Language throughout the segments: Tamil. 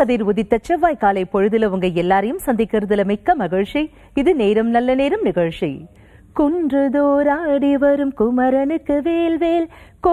கதிர் உதித்த செவ்வாய் காலை பொழுதுல உங்க எல்லாரையும் சந்திக்கிறதுல மிக்க மகிழ்ச்சி இது நேரம் நல்ல நேரம் நிகழ்ச்சி குன்றுதோராடி வரும் குமரனுக்கு வேல்வேல்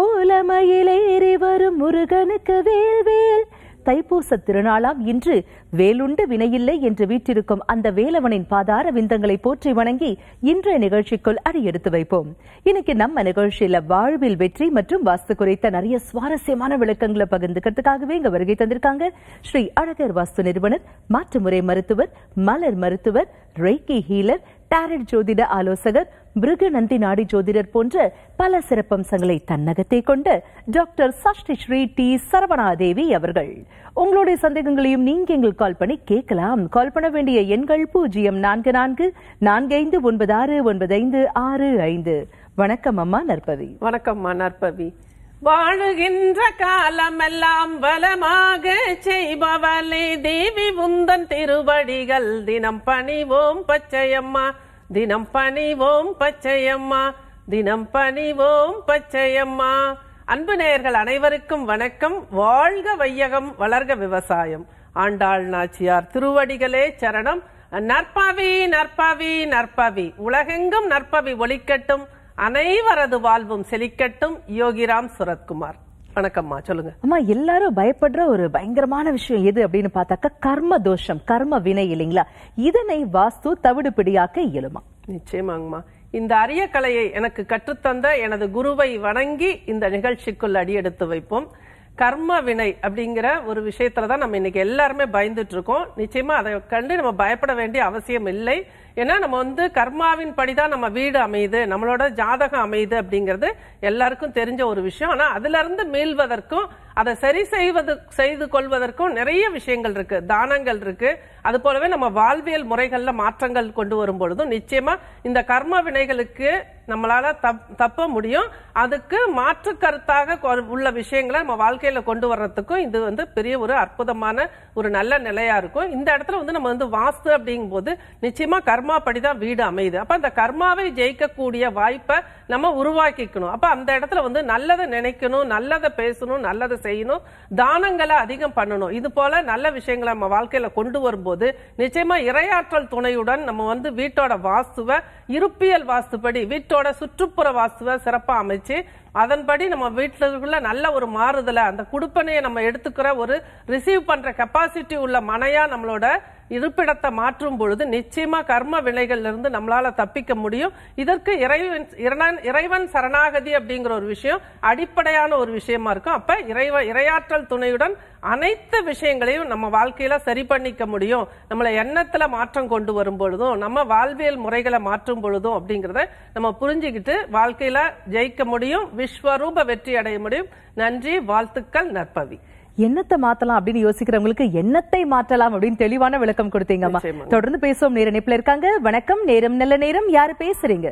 கோலமயிலேறி வரும் முருகனுக்கு வேல்வேல் தைப்பூச திருநாளாம் இன்று வேலுண்டு வினையில்லை என்று வீற்றிருக்கும் அந்த வேலவனின் பாதார விந்தங்களை போற்றி வணங்கி இன்றைய நிகழ்ச்சிக்குள் அடியெடுத்து வைப்போம் இன்னைக்கு நம்ம நிகழ்ச்சியில வாழ்வில் வெற்றி மற்றும் வாஸ்து குறித்த நிறைய சுவாரஸ்யமான விளக்கங்களை பகிர்ந்துக்கிறதுக்காகவே இங்க வருகை தந்திருக்காங்க ஸ்ரீ அழகர் வாஸ்து நிறுவனர் மாற்றுமுறை மருத்துவர் மலர் மருத்துவர் ரெய்கி ஹீலர் டாரட் ஜோதிட ஆலோசகர் பிருகநந்தி நாடி ஜோதிடர் போன்ற பல சிறப்பம்சங்களை தன்னகத்தை கொண்ட டாக்டர் சஷ்டி ஸ்ரீ டி சரவணாதேவி அவர்கள் உங்களுடைய சந்தேகங்களையும் நீங்க எங்களுக்கு கால் பண்ணி கேட்கலாம் கால் பண்ண வேண்டிய எண்கள் பூஜ்ஜியம் நான்கு நான்கு நான்கு ஐந்து ஒன்பது ஆறு ஒன்பது ஐந்து ஆறு ஐந்து வணக்கம் அம்மா நற்பவி வணக்கம்மா நற்பவி வாழுகின்ற காலமெல்லாம் வளமாக செய்பவளே தேவி உந்தன் திருவடிகள் தினம் பணிவோம் பச்சையம்மா தினம் பணிவோம் பச்சையம்மா தினம் பணிவோம் பச்சையம்மா அன்பு நேயர்கள் அனைவருக்கும் வணக்கம் வாழ்க வையகம் வளர்க விவசாயம் ஆண்டாள் நாச்சியார் திருவடிகளே சரணம் நற்பவி நற்பவி நற்பவி உலகெங்கும் நற்பவி ஒலிக்கட்டும் அனைவரது வாழ்வும் செழிக்கட்டும் யோகிராம் சுரத்குமார் வணக்கம்மா சொல்லுங்க அம்மா எல்லாரும் பயப்படுற ஒரு பயங்கரமான விஷயம் எது அப்படின்னு பார்த்தாக்கா கர்ம தோஷம் கர்ம வினை இல்லைங்களா இதனை வாஸ்து தவிடு பிடியாக்க இயலுமா நிச்சயமாங்கம்மா இந்த அரிய கலையை எனக்கு கற்றுத்தந்த எனது குருவை வணங்கி இந்த நிகழ்ச்சிக்குள் அடியெடுத்து வைப்போம் கர்ம வினை அப்படிங்கிற ஒரு விஷயத்துல தான் நம்ம இன்னைக்கு எல்லாருமே பயந்துட்டு இருக்கோம் நிச்சயமா அதை கண்டு நம்ம பயப்பட வேண்டிய அவசியம் இல்லை ஏன்னா நம்ம வந்து கர்மாவின் படிதான் நம்ம வீடு அமையுது நம்மளோட ஜாதகம் அமையுது அப்படிங்கிறது எல்லாருக்கும் தெரிஞ்ச ஒரு விஷயம் ஆனா அதுல இருந்து மீள்வதற்கும் அதை சரி செய்வது செய்து கொள்வதற்கும் நிறைய விஷயங்கள் இருக்கு தானங்கள் இருக்கு அது போலவே நம்ம வாழ்வியல் முறைகள்ல மாற்றங்கள் கொண்டு வரும் பொழுதும் நிச்சயமா இந்த கர்ம வினைகளுக்கு நம்மளால தப்- தப்ப முடியும் அதுக்கு மாற்று கருத்தாக கொ- உள்ள விஷயங்களை நம்ம வாழ்க்கையில கொண்டு வர்றதுக்கும் இது வந்து பெரிய ஒரு அற்புதமான ஒரு நல்ல நிலையா இருக்கும் இந்த இடத்துல வந்து நம்ம வந்து வாஸ்து அப்படிங்கும் போது நிச்சயமா கர்மா படிதான் வீடு அமையுது அப்ப அந்த கர்மாவை ஜெயிக்கக்கூடிய வாய்ப்பை நம்ம உருவாக்கிக்கணும் அப்ப அந்த இடத்துல வந்து நல்லதை நினைக்கணும் நல்லதை பேசணும் நல்லதை செய்யணும் தானங்களை அதிகம் பண்ணணும் இது போல நல்ல விஷயங்களை நம்ம வாழ்க்கையில கொண்டு வரும்போது நிச்சயமா இரையாற்றல் துணையுடன் நம்ம வந்து வீட்டோட வாஸ்துவை இருப்பியல் வாஸ்துப்படி வீட்டோட சுற்றுப்புற வாஸ்துவை சிறப்பா அமைச்சு அதன்படி நம்ம வீட்டுக்குள்ள நல்ல ஒரு மாறுதலை அந்த குடுப்பனையை நம்ம எடுத்துக்கிற ஒரு ரிசீவ் பண்ற கெப்பாசிட்டி உள்ள மனையா நம்மளோட இருப்பிடத்தை மாற்றும் பொழுது நிச்சயமா கர்ம வினைகள்ல இருந்து நம்மளால தப்பிக்க முடியும் இதற்கு இறைவன் இறைவன்- இறைவன் சரணாகதி அப்படிங்கிற ஒரு விஷயம் அடிப்படையான ஒரு விஷயமா இருக்கும் அப்ப இறைவ இரையாற்றல் துணையுடன் அனைத்து விஷயங்களையும் நம்ம வாழ்க்கையில சரி பண்ணிக்க முடியும் நம்மள எண்ணத்துல மாற்றம் கொண்டு வரும் பொழுதும் நம்ம வாழ்வியல் முறைகளை மாற்றும் பொழுதும் அப்படிங்கறத நம்ம புரிஞ்சுக்கிட்டு வாழ்க்கையில ஜெயிக்க முடியும் விஸ்வரூப வெற்றி அடைய முடியும் நன்றி வாழ்த்துக்கள் நற்பவி எண்ணத்தை மாத்தலாம் அப்படின்னு யோசிக்கிறவங்களுக்கு எண்ணத்தை மாற்றலாம் அப்படின்னு தெளிவான விளக்கம் கொடுத்தீங்கம்மா நிச்சயமா. தொடர்ந்து பேசுவோம் நேர இணைப்புல இருக்காங்க வணக்கம் நேரம் நல்ல நேரம் யாரு பேசுறீங்க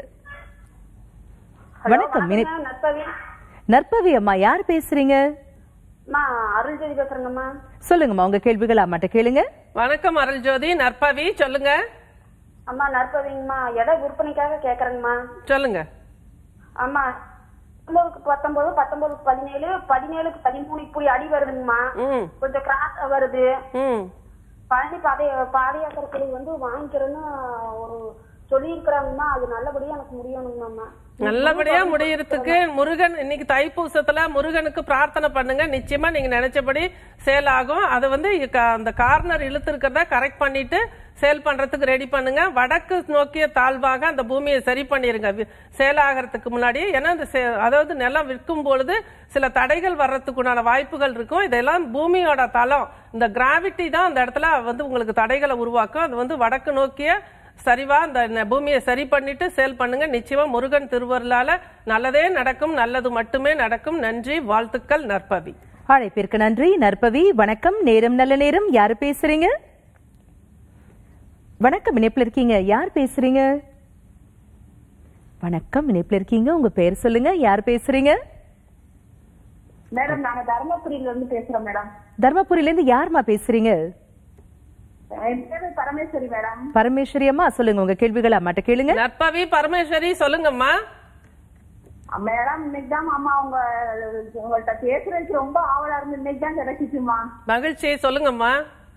வணக்கம் இணை- நற்பவி நற்பவி அம்மா யார் பேசுறீங்க அம்மா அருள் ஜோதி பேசுறேங்கம்மா சொல்லுங்கம்மா உங்க கேள்விகள் அம்மாட்ட கேளுங்க வணக்கம் அருள்ஜோதி நற்பவி சொல்லுங்க அம்மா நற்பவிங்கம்மா இட விற்பனைக்காக கேக்குறேங்கம்மா சொல்லுங்க அம்மா பத்தொன்பதுக்கு பத்தொன்பது பத்தொன்பதுக்கு பதினேழு பதினேழுக்கு பதிமூணு இப்படி அடி வருதுங்கம்மா ம் கொஞ்சம் கிராஸ் வருது ம் பழனி பாதை பாதயாத்திரக்குழு வந்து வாங்கிக்கிறேன்னு ஒரு சொல்லியிருக்கிறாங்கம்மா அது நல்லபடியா எனக்கு முடியணுங்கம்மா நல்லபடியா முடியறதுக்கு முருகன் இன்னைக்கு தைப்பூசத்துல முருகனுக்கு பிரார்த்தனை பண்ணுங்க நிச்சயமா நீங்க நினைச்சபடி சேல் ஆகும் அது வந்து க- அந்த கார்னர் இழுத்துருக்கிறத கரெக்ட் பண்ணிட்டு சேல் பண்றதுக்கு ரெடி பண்ணுங்க வடக்கு நோக்கிய தாழ்வாக அந்த பூமியை சரி பண்ணிருங்க வி- சேல் ஆகிறதுக்கு முன்னாடி ஏன்னா இந்த சே- அதாவது நிலம் விற்கும் பொழுது சில தடைகள் வர்றதுக்குண்டான வாய்ப்புகள் இருக்கும் இதெல்லாம் பூமியோட தளம் இந்த கிராவிட்டி தான் அந்த இடத்துல வந்து உங்களுக்கு தடைகளை உருவாக்கும் அது வந்து வடக்கு நோக்கிய சரிவா அந்த ந- பூமியை சரி பண்ணிட்டு சேல் பண்ணுங்க நிச்சயமா முருகன் திருவருளால நல்லதே நடக்கும் நல்லது மட்டுமே நடக்கும் நன்றி வாழ்த்துக்கள் நற்பவி அழைப்பிற்கு நன்றி நற்பவி வணக்கம் நேரம் நல்ல நேரம் யாரு பேசுறீங்க வணக்கம் இணைப்புல இருக்கீங்க யார் பேசுறீங்க வணக்கம் இணைப்புல இருக்கீங்க உங்க பேர் சொல்லுங்க யார் பேசுறீங்க மேடம் நாங்க தர்மபுரியில இருந்து பேசுறோம் மேடம் தர்மபுரியில இருந்து யாருமா பேசுறீங்க என் பேரு பரமேஸ்வரி மேடம் பரமேஸ்வரி அம்மா சொல்லுங்க உங்க கேள்விகள் அம்மாட்ட கேளுங்க நற்பவி பரமேஸ்வரி சொல்லுங்கம்மா மேடம் இன்னைக்கு தான் அம்மா உங்க உங்கள்ட்ட பேசுறதுக்கு ரொம்ப ஆவலா இருந்து இன்னைக்கு தான் கிடைச்சிச்சுமா மகிழ்ச்சி சொல்லுங்கம்மா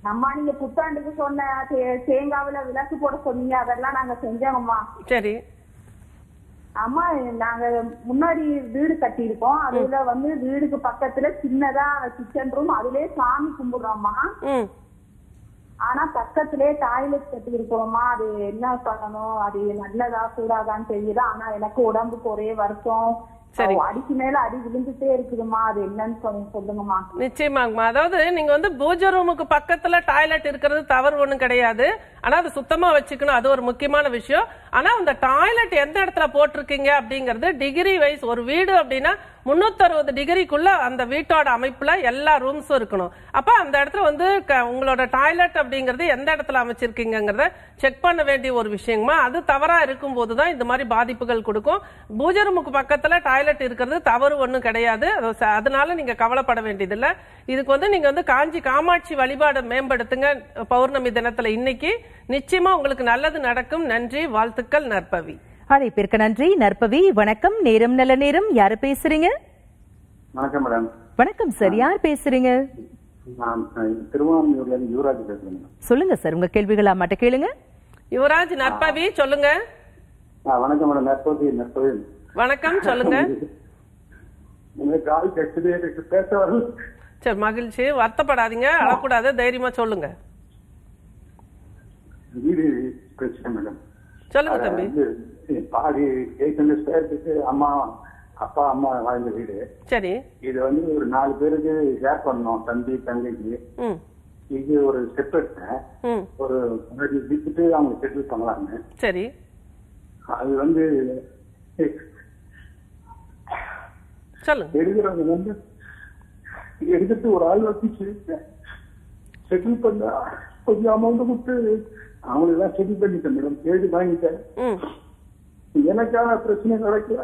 அம்மா நீங்க புத்தாண்டுக்கு சொன்ன தே- தேங்காவுல விளக்கு போட சொன்னீங்க அதெல்லாம் நாங்க செஞ்சோங்கம்மா சரி அம்மா நாங்க முன்னாடி வீடு கட்டியிருக்கோம் அதுல வந்து வீடுக்கு பக்கத்துல சின்னதா கிச்சன் ரூம் அதுலயே சாமி கும்பிடுறோம்மா ம் ஆனா பக்கத்திலே டாய்லெட் கட்டி இருக்கோம்மா அது என்ன பண்ணணும் அது நல்லதா கூடாதான்னு தெரியல ஆனா எனக்கு உடம்புக்கு ஒரே வருத்தம் சரி. அடிக்கு மேல அடி விழுந்துட்டே இருக்குதும்மா அது என்னன்னு சொல்லி- சொல்லுங்கம்மா நிச்சயமாங்கம்மா அதாவது நீங்க வந்து பூஜை ரூமுக்கு பக்கத்துல டாய்லெட் இருக்கிறது தவறு ஒண்ணும் கிடையாது ஆனா அது சுத்தமா வச்சுக்கணும் அது ஒரு முக்கியமான விஷயம் ஆனா அந்த டாய்லெட் எந்த இடத்துல போட்டிருக்கீங்க அப்படிங்கிறது டிகிரி வைஸ் ஒரு வீடு அப்படின்னா முன்னூத்தி அறுபது டிகிரிக்குள்ள அந்த வீட்டோட அமைப்புல எல்லா ரூம்ஸும் இருக்கணும் அப்ப அந்த இடத்துல வந்து க- உங்களோட டாய்லெட் அப்படிங்கிறது எந்த இடத்துல அமைச்சிருக்கீங்கிறத செக் பண்ண வேண்டிய ஒரு விஷயமா அது தவறா இருக்கும் போதுதான் இந்த மாதிரி பாதிப்புகள் கொடுக்கும் பூஜை ரூமுக்கு பக்கத்துல டாய்லெட் இருக்கிறது தவறு ஒண்ணும் கிடையாது அது ச- அதனால நீங்க கவலைப்பட வேண்டியதில்லை இதுக்கு வந்து நீங்க வந்து காஞ்சி காமாட்சி வழிபாடு மேம்படுத்துங்க பௌர்ணமி தினத்துல இன்னைக்கு நிச்சயமா உங்களுக்கு நல்லது நடக்கும் நன்றி வாழ்த்துக்கள் நற்பவி அழைப்பிற்கு நன்றி நற்பவி வணக்கம் நேரம் நல்ல நேரம் யாரு பேசுறீங்க வணக்கம் மேடம் வணக்கம் சார் யார் பேசுறீங்க நான் அஹ், திருவான்மியூர்ல இருந்து யுவராஜ் பேசுறேன் மேடம் சொல்லுங்க சார் உங்க கேள்விகளா மட்டும் கேளுங்க யுவராஜ் நற்பவி சொல்லுங்க ஆ, வணக்கம் மேடம் நற்பதி நற்பதி வணக்கம் சொல்லுங்க உங்க கால் கெட்டது எனக்கு பேச வரல சரி மகிழ்ச்சி வருத்தப்படாதீங்க அழக்கூடாது தைரியமா சொல்லுங்க வீடு பிரச்சனை மேடம் சொல்லுங்க அது தம்பி வந்து பாதி எயிட் ஹண்ட்ரட் ஸ்கொயருக்கு அம்மா அப்பா அம்மா வாழ்ந்த வீடு சரி இது வந்து ஒரு நாலு பேருக்கு ஷேர் பண்ணோம் தம்பி தங்கைக்கு ம் இது ஒரு செப்பரேட் ம் ஒரு முன்னாடி வித்துட்டு அவங்க செட்டில் பண்ணலாம்னு சரி அது வந்து சொல்லுங்க எடுக்கிறவங்க வந்து எடுத்துட்டு ஒரு ஆள் வச்சு செட்டில் பண்ண கொஞ்சம் அமௌண்ட் கொடுத்து அவங்களுக்கு தான் செட்டில் பண்ணிட்டேன் மேடம் எழுதி வாங்கிட்டேன் ம் எனக்கான பிரச்சனை நடக்கல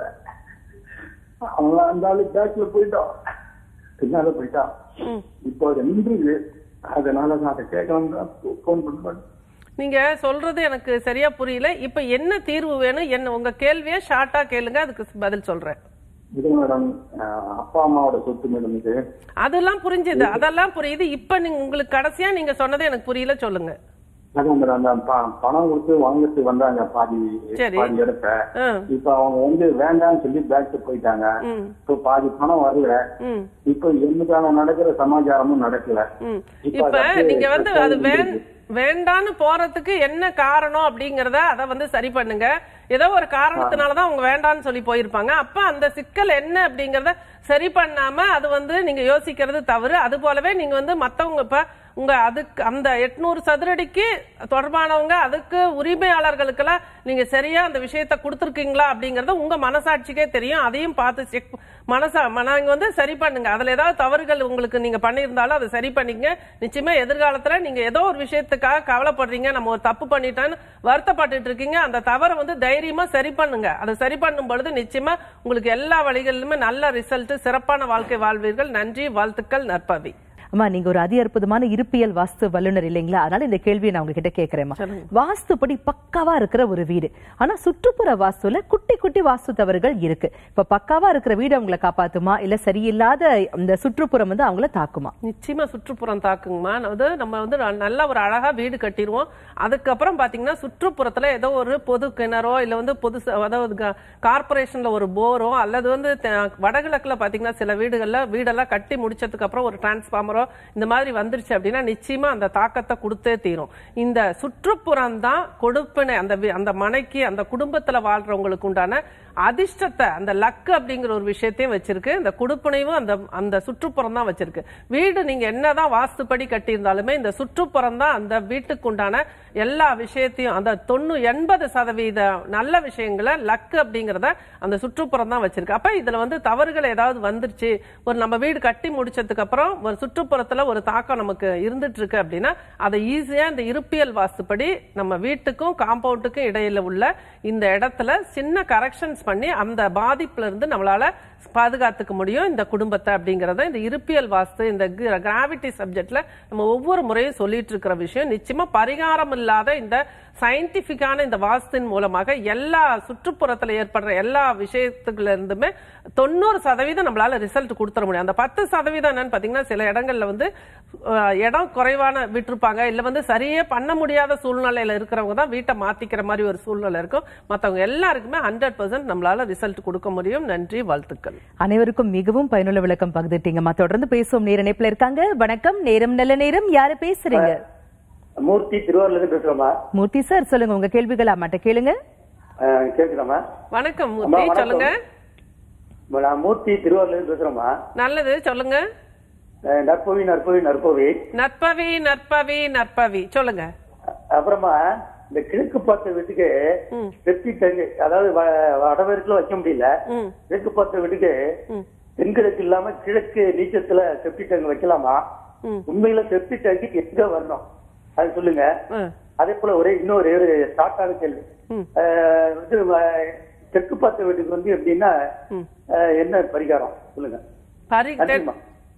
அவங்க அந்த ஆளு பேக்ல போயிட்டான் பின்னால போயிட்டான் ம் இப்போ அது நின்றுது அதனால நான் அதை கேட்கலாம் தான் போன் பண்ணுவேன் நீங்க சொல்றது எனக்கு சரியா புரியல இப்ப என்ன தீர்வு வேணும் என்ன உங்க கேள்வியை ஷார்ட்டா கேளுங்க அதுக்கு பதில் சொல்றேன் இது மேடம் அஹ், அப்பா அம்மாவோட சொத்து மேடம் இது அதெல்லாம் புரிஞ்சுது அதெல்லாம் புரியுது இப்ப நீங்க உங்களுக்கு கடைசியா நீங்க சொன்னது எனக்கு புரியல சொல்லுங்க அதான் மேடம் அந்த ப- பணம் கொடுத்து வாங்கிட்டு வந்தாங்க பாதி சரி. பாதி இடத்த ஆ, இப்ப அவங்க வந்து வேண்டாம்னு சொல்லி பேக் போயிட்டாங்க ம் இப்ப பாதி பணம் வரல ம் இப்ப என்னக்கான நடக்கிற சமாச்சாரமும் நடக்கல ம். இப்ப இப்ப அது வந்து நீங்க வந்து அது பிரச்சனை வேண் இருக்கு. வேண்டான்னு போறதுக்கு என்ன காரணம் அப்படிங்கறத அத வந்து சரி பண்ணுங்க ஏதோ ஒரு காரணத்தினாலதான் அவங்க வேண்டான்னு சொல்லி போயிருப்பாங்க அப்ப அந்த சிக்கல் என்ன அப்படிங்கறத சரி பண்ணாம அது வந்து நீங்க யோசிக்கிறது தவறு அது போலவே நீங்க வந்து மத்தவங்க இப்ப உங்க அதுக்கு அந்த எட்நூறு சதுரடிக்கு தொடர்பானவங்க அதுக்கு உரிமையாளர்களுக்கெல்லாம் நீங்க சரியா அந்த விஷயத்த கொடுத்துருக்கீங்களா அப்படிங்கறது உங்க மனசாட்சிக்கே தெரியும் அதையும் பார்த்து செக் மனசா நீங்க வந்து சரி பண்ணுங்க அதுல ஏதாவது தவறுகள் உங்களுக்கு நீங்க பண்ணியிருந்தாலும் அதை சரி பண்ணிக்கங்க நிச்சயமா எதிர்காலத்துல நீங்க ஏதோ ஒரு விஷயத்துக்காக கவலைப்படுறீங்க நம்ம ஒரு தப்பு பண்ணிட்டோன்னு வருத்தப்பட்டுட்டு இருக்கீங்க அந்த தவறை வந்து தைரியமா சரி பண்ணுங்க அதை சரி பண்ணும் பொழுது நிச்சயமா உங்களுக்கு எல்லா வழிகளிலுமே நல்ல ரிசல்ட் சிறப்பான வாழ்க்கை வாழ்வீர்கள் நன்றி வாழ்த்துக்கள் நற்பவி அம்மா நீங்க ஒரு அதி அற்புதமான இருப்பியல் வாஸ்து வல்லுநர் இல்லைங்களா அதனால இந்த கேள்வியை நான் உங்ககிட்ட கேக்குறேம்மா வாஸ்துப்படி பக்காவா இருக்கிற ஒரு வீடு ஆனா சுற்றுப்புற வாஸ்துல குட்டி குட்டி வாஸ்து தவறுகள் இருக்கு இப்ப பக்காவா இருக்கிற வீடு அவங்கள காப்பாத்துமா இல்ல சரியில்லாத அந்த சுற்றுப்புறம் வந்து அவங்கள தாக்குமா நிச்சயமா சுற்றுப்புறம் தாக்குங்கம்மா அது நம்ம வந்து ந- நல்ல ஒரு அழகா வீடு கட்டிடுவோம் அதுக்கப்புறம் பாத்தீங்கன்னா சுற்றுப்புறத்துல ஏதோ ஒரு பொது கிணறோ இல்ல வந்து பொது ச- அதாவது க- கார்ப்பரேஷன்ல ஒரு போரோ அல்லது வந்து தெ- வடகிழக்குல பாத்தீங்கன்னா சில வீடுகள்ல வீடெல்லாம் கட்டி முடிச்சதுக்கு அப்புறம் ஒரு டிரான்ஸ்பார்மரோ இந்த மாதிரி வந்துருச்சு அப்படின்னா நிச்சயமா அந்த தாக்கத்தை கொடுத்தே தீரும் இந்த சுற்றுப்புறம் தான் கொடுப்பினை அந்த வி- அந்த மனைக்கு அந்த குடும்பத்துல வாழ்றவங்களுக்கு உண்டான அதிர்ஷ்டத்தை அந்த லக்கு அப்படிங்கிற ஒரு விஷயத்தையும் வச்சிருக்கு இந்த குடுப்பினைவும் அந்த அந்த சுற்றுப்புறம் தான் வச்சிருக்கு வீடு நீங்க என்னதான் வாஸ்துப்படி கட்டியிருந்தாலுமே இந்த சுற்றுப்புறம் தான் அந்த வீட்டுக்கு உண்டான எல்லா விஷயத்தையும் அந்த தொண்ணூ எண்பது சதவீத நல்ல விஷயங்களை லக்கு அப்படிங்கறத அந்த சுற்றுப்புறம் தான் வச்சிருக்கு அப்ப இதுல வந்து தவறுகள் ஏதாவது வந்துருச்சு ஒரு நம்ம வீடு கட்டி முடிச்சதுக்கு அப்புறம் ஒரு சுற்றுப்புறத்துல ஒரு தாக்கம் நமக்கு இருந்துட்டு இருக்கு அப்படின்னா அதை ஈஸியா இந்த இருப்பியல் வாஸ்துப்படி நம்ம வீட்டுக்கும் காம்பவுண்டுக்கும் இடையில உள்ள இந்த இடத்துல சின்ன கரெக்ஷன்ஸ் பண்ணி அந்த பாதிப்புல இருந்து நம்மளால பாதுகாத்துக்க முடியும் இந்த குடும்பத்தை அப்படிங்கறத இந்த இருப்பியல் வாஸ்து இந்த கிராவிட்டி சப்ஜெக்ட்ல நம்ம ஒவ்வொரு முறையும் சொல்லிட்டு இருக்கிற விஷயம் நிச்சயமா பரிகாரம் இல்லாத இந்த சயின்டிபிக்கான இந்த வாஸ்துவின் மூலமாக எல்லா சுற்றுப்புறத்துல ஏற்படுற எல்லா விஷயத்துக்குள்ள இருந்துமே தொண்ணூறு சதவீதம் நம்மளால ரிசல்ட் கொடுத்துட முடியும் அந்த பத்து சதவீதம் என்னன்னு பாத்தீங்கன்னா சில இடங்கள்ல வந்து அஹ், இடம் குறைவான விட்டிருப்பாங்க இல்ல வந்து சரியே பண்ண முடியாத சூழ்நிலையில இருக்கிறவங்க தான் வீட்டை மாத்திக்கிற மாதிரி ஒரு சூழ்நிலை இருக்கும் மத்தவங்க எல்லாருக்குமே ஹண்ட்ரட் பர்சன்ட் நம்மளால ரிசல்ட் கொடுக்க முடியும் நன்றி வாழ்த்துக்கள் அனைவருக்கும் மிகவும் பயனுள்ள விளக்கம் பகிர்ந்துட்டீங்கம்மா தொடர்ந்து பேசுவோம் நேர இணைப்புல இருக்காங்க வணக்கம் நேரம் நல்ல நேரம் யாரு பேசுறீங்க மூர்த்தி திருவாரூர்ல இருந்து பேசுறோமா மூர்த்தி சார் சொல்லுங்க உங்க கேள்விகள் அம்மாட்ட கேளுங்க அஹ், கேக்குதாம்மா வணக்கம் அம்மா, மூர்த்தி வணக்கம். சொல்லுங்க நான் மூர்த்தி திருவாரூர்ல இருந்து பேசுறோமா நல்லது சொல்லுங்க அஹ், நற்பவி நற்பவி நற்பவி நற்பவி நற்பவி நற்பவி சொல்லுங்க அப்புறமா இந்த கிழக்கு பார்த்த வீட்டுக்கு ம். வெற்றி தங்கு அதாவது வ- வடமேற்குல வைக்க முடியல ம் கிழக்கு பார்த்த வீட்டுக்கு ம் தென்கிழக்கு இல்லாம கிழக்கு நீச்சத்துல செப்டி டேங்க் வைக்கலாமா ம் உண்மையில செப்டி டேங்க் எங்க வரணும் அது சொல்லுங்க ம் அதே போல ஒரே இன்னொரு ஒரு ஷார்ட்டான கேள்வி ம். அஹ், இது அஹ், தெற்கு பார்த்த வீட்டுக்கு வந்து எப்படின்னா ம். அஹ், என்ன பரிகாரம் சொல்லுங்க பரி நன்றிம்மா.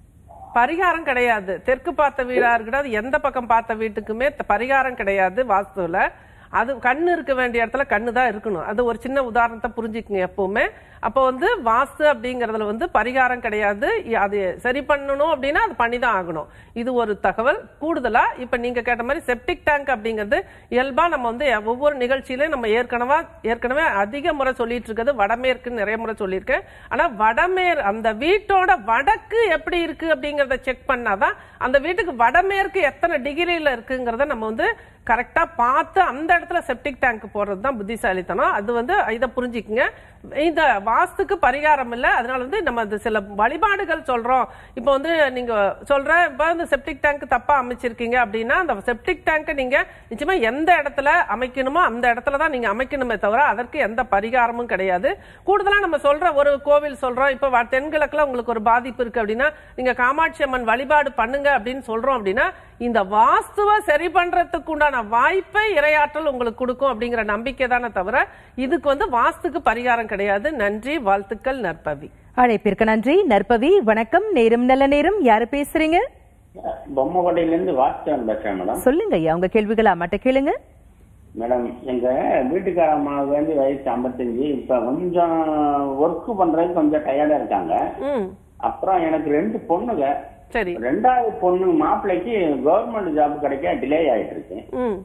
பரிகாரம் கிடையாது தெற்கு பார்த்த வீடா இருக்கட்டும் எந்த பக்கம் பார்த்த வீட்டுக்குமே த- பரிகாரம் கிடையாது வாஸ்துல அது கண்ணு இருக்க வேண்டிய இடத்துல கண்ணு தான் இருக்கணும் அது ஒரு சின்ன உதாரணத்தை புரிஞ்சுக்குங்க எப்பவுமே அப்போ வந்து வாஸ்து அப்படிங்கறதுல வந்து பரிகாரம் கிடையாது இ- அது சரி பண்ணணும் அப்படின்னா அது பண்ணி தான் ஆகணும் இது ஒரு தகவல் கூடுதலா இப்ப நீங்க கேட்ட மாதிரி செப்டிக் டேங்க் அப்படிங்கிறது இயல்பா நம்ம வந்து ஒவ்வொரு நிகழ்ச்சியிலையும் நம்ம ஏற்கனவே ஏற்கனவே அதிக முறை சொல்லிட்டு இருக்கிறது வடமேற்குன்னு நிறைய முறை சொல்லியிருக்கேன் ஆனா வடமேற் அந்த வீட்டோட வடக்கு எப்படி இருக்கு அப்படிங்கறத செக் பண்ணாதான் அந்த வீட்டுக்கு வடமேற்கு எத்தனை டிகிரியில இருக்குங்கிறத நம்ம வந்து கரெக்டா பார்த்து அந்த இடத்துல செப்டிக் டேங்க் போடுறது தான் புத்திசாலித்தனம் அது வந்து இதை புரிஞ்சுக்குங்க இந்த வாஸ்துக்கு பரிகாரம் இல்ல அதனால வந்து நம்ம அது சில வழிபாடுகள் சொல்றோம் இப்போ வந்து நீங்க சொல்ற இப்போ இந்த செப்டிக் டேங்க் தப்பா அமைச்சிருக்கீங்க அப்படின்னா அந்த செப்டிக் டேங்க் நீங்க நிச்சயமா எந்த இடத்துல அமைக்கணுமோ அந்த இடத்துல தான் நீங்க அமைக்கணுமே தவிர அதற்கு எந்த பரிகாரமும் கிடையாது கூடுதலா நம்ம சொல்ற ஒரு கோவில் சொல்றோம் இப்போ வ- தென்கிழக்குல உங்களுக்கு ஒரு பாதிப்பு இருக்கு அப்படின்னா நீங்க காமாட்சி அம்மன் வழிபாடு பண்ணுங்க அப்படின்னு சொல்றோம் அப்படின்னா இந்த வாஸ்துவை சரி பண்றதுக்கு உண்டான வாய்ப்பை இரையாற்றல் உங்களுக்கு கொடுக்கும் அப்படிங்கிற நம்பிக்கை தானே தவிர இதுக்கு வந்து வாஸ்துக்கு பரிகாரம் கிடையாது நன்றி வாழ்த்துக்கள் நற்பவி அழைப்பிற்கு நன்றி நற்பவி வணக்கம் நேரம் நல்ல நேரம் யாரு பேசுறீங்க பொம்மக்கோட்டையில இருந்து வாஸ்தவன் பேசுறேன் மேடம் சொல்லுங்க ஐயா உங்க கேள்விகள் அம்மாட்ட கேளுங்க மேடம் எங்க வீட்டுக்காரம்மாவுக்கு வந்து வயசு ஐம்பத்தஞ்சு இப்ப கொஞ்சம் ஒர்க் பண்றதுக்கு கொஞ்சம் டயர்டா இருக்காங்க ம் அப்புறம் எனக்கு ரெண்டு பொண்ணுங்க சரி ரெண்டாவது பொண்ணு மாப்பிள்ளைக்கு கவர்மெண்ட் ஜாப் கிடைக்க டிலே ஆயிட்டு இருக்கு ம்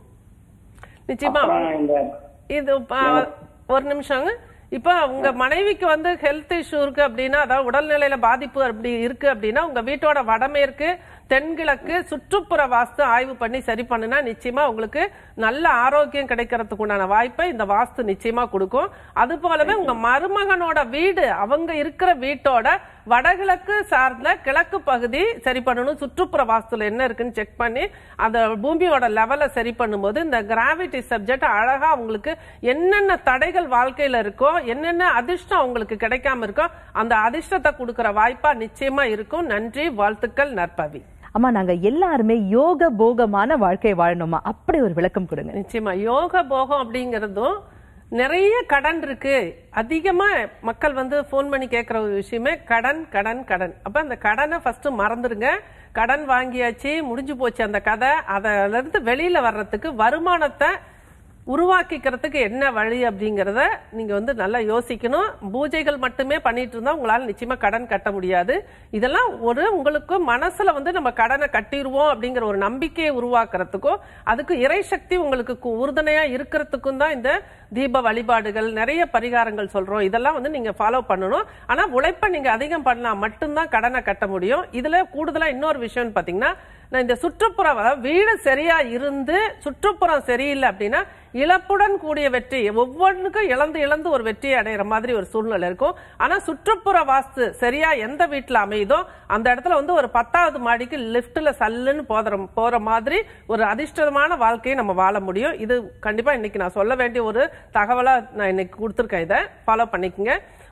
நிச்சயமா அப்புறம் இந்த இது ப- ஒரு நிமிஷங்க இப்ப உங்க மனைவிக்கு வந்து ஹெல்த் இஷ்யூ இருக்கு அப்படின்னா அதாவது உடல்நிலையில பாதிப்பு அப்படி இருக்கு அப்படின்னா உங்க வீட்டோட வடமேற்கு தென்கிழக்கு சுற்றுப்புற வாஸ்து ஆய்வு பண்ணி சரி பண்ணுனா நிச்சயமா உங்களுக்கு நல்ல ஆரோக்கியம் கிடைக்கிறதுக்கு உண்டான வாய்ப்பை இந்த வாஸ்து நிச்சயமா கொடுக்கும் அது போலவே உங்க மருமகனோட வீடு அவங்க இருக்கிற வீட்டோட வடகிழக்கு சார்ந்த கிழக்கு பகுதி சரி பண்ணணும் சுற்றுப்புற வாஸ்துல என்ன இருக்குன்னு செக் பண்ணி அந்த பூமியோட லெவலை சரி பண்ணும்போது இந்த கிராவிட்டி சப்ஜெக்ட் அழகா உங்களுக்கு என்னென்ன தடைகள் வாழ்க்கையில இருக்கோ என்னென்ன அதிர்ஷ்டம் உங்களுக்கு கிடைக்காம இருக்கோ அந்த அதிர்ஷ்டத்தை கொடுக்கிற வாய்ப்பா நிச்சயமா இருக்கும் நன்றி வாழ்த்துக்கள் நற்பவி அம்மா நாங்க எல்லாருமே யோக போகமான வாழ்க்கை வாழணுமா அப்படி ஒரு விளக்கம் கொடுங்க நிச்சயமா யோக போகம் அப்படிங்கறதும் நிறைய கடன் இருக்கு அதிகமா மக்கள் வந்து ஃபோன் பண்ணி கேட்குற ஒரு விஷயமே கடன் கடன் கடன் அப்ப அந்த கடனை ஃபர்ஸ்ட் மறந்துடுங்க கடன் வாங்கியாச்சு முடிஞ்சு போச்சு அந்த கதை அதுல இருந்து வெளியில வர்றதுக்கு வருமானத்தை உருவாக்கிக்கிறதுக்கு என்ன வழி அப்படிங்கறத நீங்க வந்து நல்லா யோசிக்கணும் பூஜைகள் மட்டுமே பண்ணிட்டு இருந்தா உங்களால நிச்சயமா கடன் கட்ட முடியாது இதெல்லாம் ஒரு உங்களுக்கு மனசுல வந்து நம்ம கடனை கட்டிடுவோம் அப்படிங்கிற ஒரு நம்பிக்கையை உருவாக்குறதுக்கும் அதுக்கு இறை சக்தி உங்களுக்கு கு- உறுதுணையா இருக்கிறதுக்கும் தான் இந்த தீப வழிபாடுகள் நிறைய பரிகாரங்கள் சொல்றோம் இதெல்லாம் வந்து நீங்க ஃபாலோ பண்ணணும் ஆனா உழைப்பை நீங்க அதிகம் பண்ணா மட்டும்தான் கடனை கட்ட முடியும் இதுல கூடுதலா இன்னொரு விஷயம்னு பாத்தீங்கன்னா நான் இந்த சுற்றுப்புறம் அதாவது வீடு சரியா இருந்து சுற்றுப்புறம் சரியில்லை அப்படின்னா இழப்புடன் கூடிய வெற்றி ஒவ்வொன்றுக்கும் இழந்து இழந்து ஒரு வெற்றி அடைகிற மாதிரி ஒரு சூழ்நிலை இருக்கும் ஆனா சுற்றுப்புற வாஸ்து சரியா எந்த வீட்டுல அமையுதோ அந்த இடத்துல வந்து ஒரு பத்தாவது மாடிக்கு லிஃப்ட்ல சல்லுன்னு போதுற போற மாதிரி ஒரு அதிர்ஷ்டமான வாழ்க்கையை நம்ம வாழ முடியும் இது கண்டிப்பா இன்னைக்கு நான் சொல்ல வேண்டிய ஒரு தகவலா நான் இன்னைக்கு கொடுத்துருக்கேன் இதை ஃபாலோ பண்ணிக்கங்க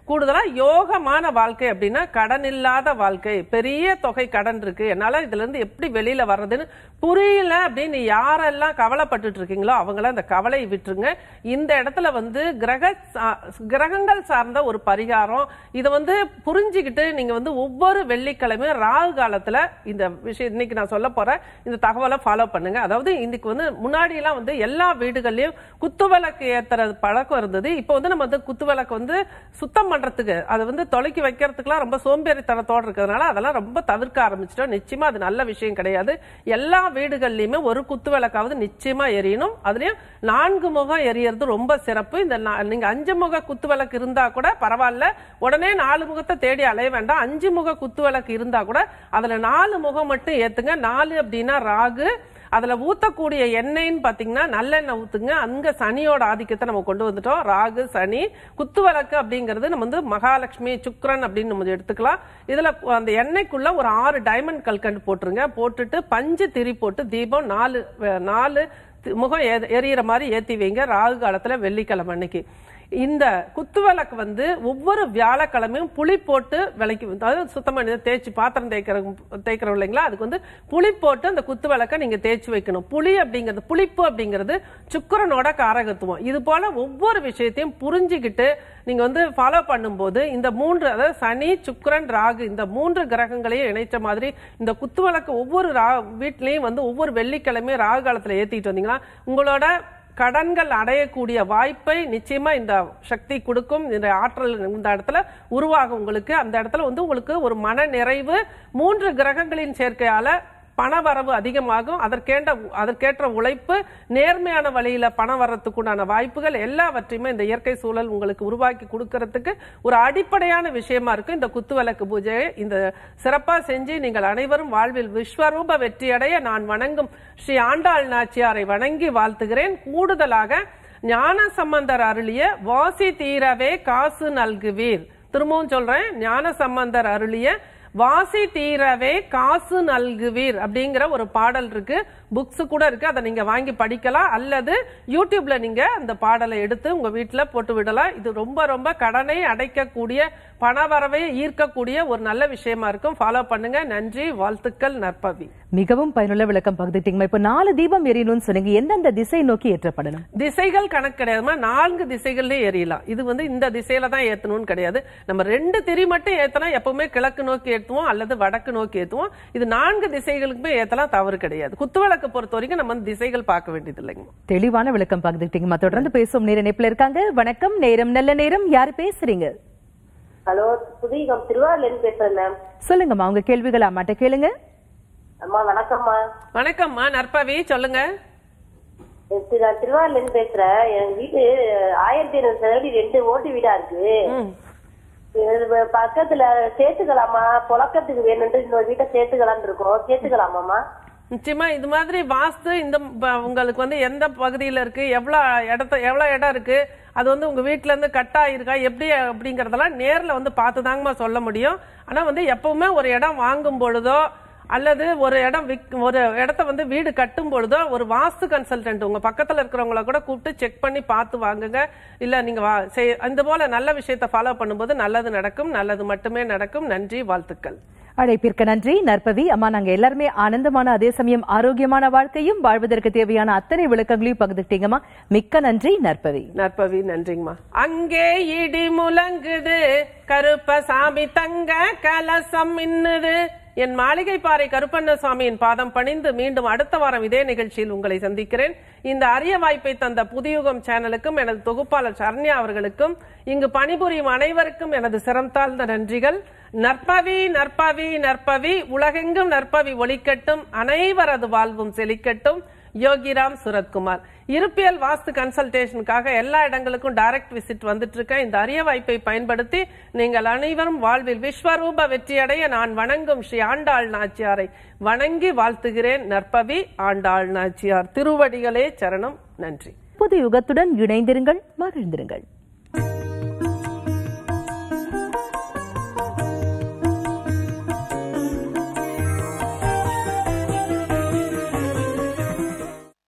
கூடுதலா யோகமான வாழ்க்கை அப்படின்னா கடன் இல்லாத வாழ்க்கை பெரிய தொகை கடன் இருக்கு என்னால இதுல இருந்து எப்படி வெளியில வர்றதுன்னு புரியல அப்படின்னு யாரெல்லாம் கவலைப்பட்டுட்டு இருக்கீங்களோ அவங்கள அந்த கவலையை விட்டுருங்க இந்த இடத்துல வந்து கிரக சா- கிரகங்கள் சார்ந்த ஒரு பரிகாரம் இதை வந்து புரிஞ்சுக்கிட்டு நீங்க வந்து ஒவ்வொரு வெள்ளிக்கிழமையும் ராகு காலத்துல இந்த விஷயம் இன்னைக்கு நான் சொல்ல போறேன் இந்த தகவலை ஃபாலோ பண்ணுங்க அதாவது இன்னைக்கு வந்து முன்னாடி எல்லாம் வந்து எல்லா வீடுகள்லயும் குத்துவிளக்கு ஏத்துறது பழக்கம் இருந்தது இப்போ வந்து நம்ம வந்து குத்துவிளக்கு வந்து சுத்தம் பண்றதுக்கு அதை வந்து தொலைக்கி வைக்கிறதுக்குலாம் ரொம்ப சோம்பேறித்தனத்தோட இருக்கிறதுனால அதெல்லாம் ரொம்ப தவிர்க்க ஆரம்பிச்சிட்டோம் நிச்சயமா அது நல்ல விஷயம் கிடையாது எல்லா வீடுகள்லயுமே ஒரு குத்து விளக்காவது நிச்சயமா எரியணும் அதுலயும் நான்கு முகம் எரியறது ரொம்ப சிறப்பு இந்த நா- நீங்க அஞ்சு முக குத்து விளக்கு இருந்தா கூட பரவாயில்ல உடனே நாலு முகத்தை தேடி அலைய வேண்டாம் அஞ்சு முக குத்து விளக்கு இருந்தா கூட அதுல நாலு முகம் மட்டும் ஏத்துங்க நாலு அப்படின்னா ராகு அதுல ஊத்தக்கூடிய எண்ணெய்ன்னு பாத்தீங்கன்னா நல்லெண்ணெய் ஊத்துங்க அங்க சனியோட ஆதிக்கத்தை நம்ம கொண்டு வந்துட்டோம் ராகு சனி குத்துவிளக்கு அப்படிங்கிறது நம்ம வந்து மகாலட்சுமி சுக்கிரன் அப்படின்னு நம்ம எடுத்துக்கலாம் இதுல அந்த எண்ணெய்க்குள்ள ஒரு ஆறு டைமண்ட் கல்கண்டு போட்டுருங்க போட்டுட்டு பஞ்சு திரி போட்டு தீபம் நாலு அஹ், நாலு தி- முகம் எ- எரியிற மாதிரி ஏத்தி வைங்க ராகு காலத்துல வெள்ளிக்கிழமை அன்னைக்கு இந்த குத்துவிளக்கு வந்து ஒவ்வொரு வியாழக்கிழமையும் புளி போட்டு விளக்கி அதாவது சுத்தம் பண்ணி தேய்ச்சி பாத்திரம் தேய்க்கிற தேய்க்கிறோம் இல்லைங்களா அதுக்கு வந்து புளி போட்டு அந்த குத்து விளக்கை நீங்க தேய்ச்சி வைக்கணும் புளி அப்படிங்கிறது புளிப்பு அப்படிங்கிறது சுக்கிரனோட காரகத்துவம் இது போல ஒவ்வொரு விஷயத்தையும் புரிஞ்சுக்கிட்டு நீங்க வந்து ஃபாலோ பண்ணும்போது இந்த மூன்று அதாவது சனி சுக்கிரன் ராகு இந்த மூன்று கிரகங்களையும் இணைச்ச மாதிரி இந்த குத்துவிளக்கு ஒவ்வொரு ரா வீட்லயும் வந்து ஒவ்வொரு வெள்ளிக்கிழமையும் ராகு காலத்துல ஏத்திட்டு வந்தீங்கன்னா உங்களோட கடன்கள் அடையக்கூடிய வாய்ப்பை நிச்சயமா இந்த சக்தி கொடுக்கும் இந்த ஆற்றல் இந்த இடத்துல உருவாகும் உங்களுக்கு அந்த இடத்துல வந்து உங்களுக்கு ஒரு மன நிறைவு மூன்று கிரகங்களின் சேர்க்கையால பணவரவு அதிகமாகும் அதற்கேண்ட அதற்கேற்ற உழைப்பு நேர்மையான வழியில பணம் வர்றதுக்குண்டான வாய்ப்புகள் எல்லாவற்றையுமே இந்த இயற்கை சூழல் உங்களுக்கு உருவாக்கி கொடுக்கறதுக்கு ஒரு அடிப்படையான விஷயமா இருக்கு இந்த குத்துவிளக்கு பூஜையை இந்த சிறப்பா செஞ்சு நீங்கள் அனைவரும் வாழ்வில் விஸ்வரூப வெற்றியடைய நான் வணங்கும் ஸ்ரீ ஆண்டாள் நாச்சியாரை வணங்கி வாழ்த்துகிறேன் கூடுதலாக ஞான சம்பந்தர் அருளிய வாசி தீரவே காசு நல்குவீர் திரும்பவும் சொல்றேன் ஞான சம்பந்தர் அருளிய வாசி தீரவே காசு நல்குவீர் அப்படிங்கிற ஒரு பாடல் இருக்கு புக்ஸ் கூட இருக்கு அதை நீங்க வாங்கி படிக்கலாம் அல்லது யூடியூப்ல நீங்க அந்த பாடலை எடுத்து உங்க வீட்டுல போட்டு விடலாம் இது ரொம்ப ரொம்ப கடனை அடைக்கக்கூடிய பணவரவை ஈர்க்கக்கூடிய ஒரு நல்ல விஷயமா இருக்கும் ஃபாலோ பண்ணுங்க நன்றி வாழ்த்துக்கள் நற்பவி மிகவும் பயனுள்ள விளக்கம் பகிர்ந்துட்டீங்க இப்ப நாலு தீபம் எரியணும்னு சொன்னீங்க எந்தெந்த திசை நோக்கி ஏற்றப்படணும் திசைகள் கணக்கு கிடையாதுமா நான்கு திசைகள்லயும் எரியலாம் இது வந்து இந்த திசையில தான் ஏத்தணும்னு கிடையாது நம்ம ரெண்டு திரி மட்டும் ஏத்தனா எப்பவுமே கிழக்கு நோக்கி ஏத்துவோம் அல்லது வடக்கு நோக்கி ஏத்துவோம் இது நான்கு திசைகளுக்குமே ஏத்தலாம் தவறு கிடையாது குத்துவிளக்கு பொறுத்த வரைக்கும் நம்ம வந்து திசைகள் பார்க்க வேண்டியது இல்லைங்க தெளிவான விளக்கம் பகிர்ந்துட்டீங்கம்மா தொடர்ந்து பேசும் நேர இணைப்புல இருக்காங்க வணக்கம் நேரம் நல்ல நேரம் யார் பேசுறீங்க ஹலோ புதுயுகம் திருவாரூர்ல இருந்து பேசுறேன் மேம் சொல்லுங்கம்மா உங்க கேள்விகள் அம்மாட்ட கேளுங்க அம்மா வணக்கம்மா வணக்கம்மா நற்பவி சொல்லுங்க திரு- நான் திருவாரூர்ல இருந்து பேசுறேன் என் வீடு ஆயிரத்தி ஐநூறு சதுரடி ரெண்டு ஓட்டு வீடா இருக்கு ம். இது பக்கத்துல சேர்த்துக்கலாமா புழக்கத்துக்கு வேணும்ட்டு இன்னொரு வீட்டை சேர்த்துக்கலாம்னு இருக்கோம் சேர்த்துக்கலாமாமா நிச்சயமா இது மாதிரி வாஸ்து இந்த ப- உங்களுக்கு வந்து எந்த பகுதியில இருக்கு எவ்வளவு இடத்த எவ்வளவு இடம் இருக்கு அது வந்து உங்க வீட்ல இருந்து கட் ஆயிருக்கா எப்படி அப்படிங்கறதெல்லாம் நேர்ல வந்து பார்த்து தாங்கம்மா சொல்ல முடியும் ஆனா வந்து எப்பவுமே ஒரு இடம் வாங்கும் பொழுதோ அல்லது ஒரு இடம் விக் ஒரு இடத்த வந்து வீடு கட்டும் பொழுதோ ஒரு வாஸ்து கன்சல்டன்ட் உங்க பக்கத்துல இருக்கிறவங்கள கூட கூப்பிட்டு செக் பண்ணி பார்த்து வாங்குங்க இல்ல நீங்க வா- செய்- இந்த போல நல்ல விஷயத்தை ஃபாலோ பண்ணும்போது நல்லது நடக்கும் நல்லது மட்டுமே நடக்கும் நன்றி வாழ்த்துக்கள் அழைப்பிற்கு நன்றி நற்பவி அம்மா நாங்க எல்லாருமே ஆனந்தமான அதே சமயம் ஆரோக்கியமான வாழ்க்கையும் வாழ்வதற்கு தேவையான அத்தனை விளக்கங்களையும் பகிர்ந்துட்டீங்கம்மா மிக்க நன்றி நற்பவி நற்பவி நன்றிங்கம்மா அங்கே இடி முழங்குது கருப்பசாமி தங்க கலசம் மின்னுது என் மாளிகை பாறை கருப்பண்ண சுவாமியின் பாதம் பணிந்து மீண்டும் அடுத்த வாரம் இதே நிகழ்ச்சியில் உங்களை சந்திக்கிறேன் இந்த அரிய வாய்ப்பை தந்த புதியுகம் சேனலுக்கும் எனது தொகுப்பாளர் சரண்யா அவர்களுக்கும் இங்கு பணிபுரியும் அனைவருக்கும் எனது சிரம் தாழ்ந்த நன்றிகள் நற்பவி நற்பவி நற்பவி உலகெங்கும் நற்பவி ஒளிக்கட்டும் அனைவரது வாழ்வும் செழிக்கட்டும் யோகிராம் சுரத்குமார் இருப்பியல் வாஸ்து கன்சல்டேஷனுக்காக எல்லா இடங்களுக்கும் டைரக்ட் விசிட் வந்துட்டு இருக்கேன் இந்த அரிய வாய்ப்பை பயன்படுத்தி நீங்கள் அனைவரும் வாழ்வில் விஸ்வரூப வெற்றியடைய நான் வணங்கும் ஸ்ரீ ஆண்டாள் நாச்சியாரை வணங்கி வாழ்த்துகிறேன் நற்பவி ஆண்டாள் நாச்சியார் திருவடிகளே சரணம் நன்றி புது யுகத்துடன் இணைந்திருங்கள் மகிழ்ந்திருங்கள்